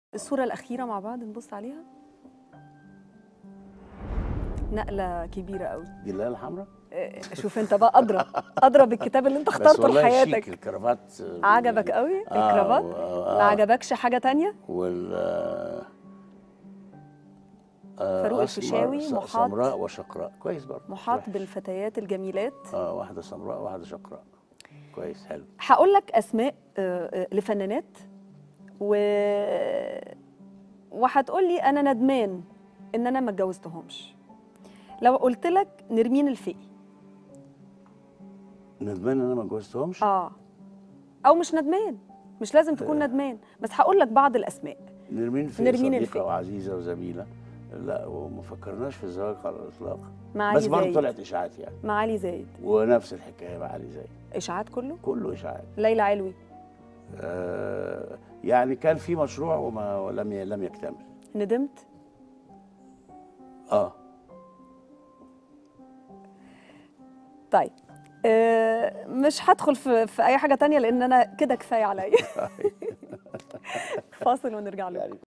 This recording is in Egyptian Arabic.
الصورة الأخيرة مع بعض نبص عليها نقلة كبيرة قوي دي اللي هي الحمراء آه، شوف انت بقى أدرى أدرى بالكتاب اللي انت بس اخترته والله شيك لحياتك الكرافات آه، عجبك قوي آه، الكرافات و- ما آه. عجبكش حاجة تانية وال آه، آه، فاروق أسمر، الفيشاوي س- محاط- سمراء وشقراء كويس برضه مش محاط وحش. بالفتيات الجميلات اه واحده سمراء واحده شقراء كويس حلو هقول لك أسماء آه، آه، لفنانات و وهتقول لي أنا ندمان إن أنا ما اتجوزتهمش لو قلت لك نرمين الفقي ندمان ان انا ما اتجوزتهمش اه او مش ندمان مش لازم تكون ندمان بس هقول لك بعض الاسماء نرمين في نرمين صديقه الفقي. وعزيزه وزميله لا وما فكرناش في الزواج على الاطلاق مع بس علي برضه زايد طلعت اشاعات يعني مع علي زايد ونفس الحكايه مع علي زي اشاعات كله كله اشاعات ليلى علوي آه يعني كان في مشروع وما ولم ي- لم يكتمل ندمت اه طيب آه مش هدخل في, في اي حاجه تانية لان انا كده كفايه عليا فاصل ونرجع لكم يعني